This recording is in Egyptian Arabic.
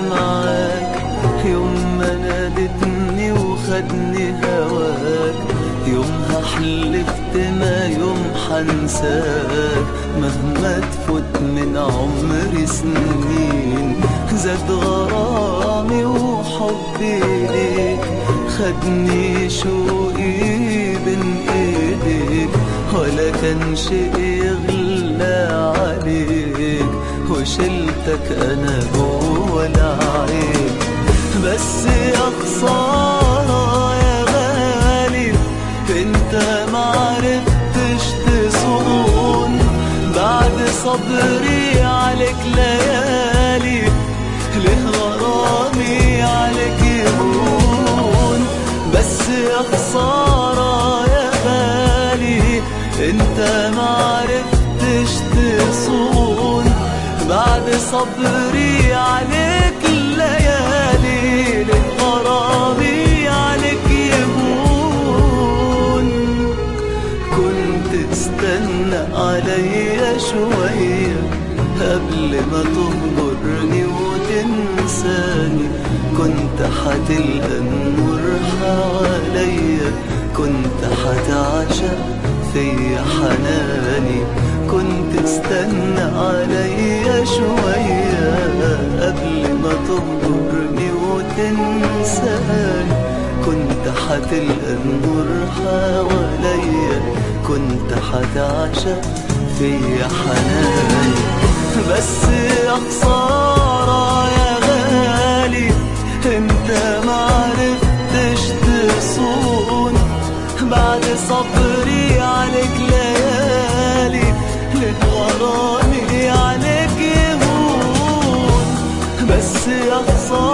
معاك يوم ما نادتني وخدني هواك يومها حلفت ما يوم حنساك مهما تفوت من عمري سنين زاد غرامي وحبي ليك خدني شوقي بين ايديك ولا كان شيء يغلى عليك وشلتك انا جوه العين بس يا خسارة يا غالي انت معرفتش تصون بعد صبري عليك ليالي ليه غرامي عليك يهون بس يا خسارة يا غالي انت معرفتش تصون بعد صبري عليك الليالي ليه غرامي عليك يهون كنت تستنى عليا شوية قبل ما تهجرني وتنساني كنت حتلقى النور حواليا كنت حتعشق فيا حناني كنت تستنى عليا شوية قبل ما تهجرني وتنساني كنت حتلقى النور حواليا كنت حتعشق فيا حناني بس يا خسارة يا غالي انت معرفتش تصون بعد صبري عليك ليالي لغرامي عليك يهون بس يا خسارة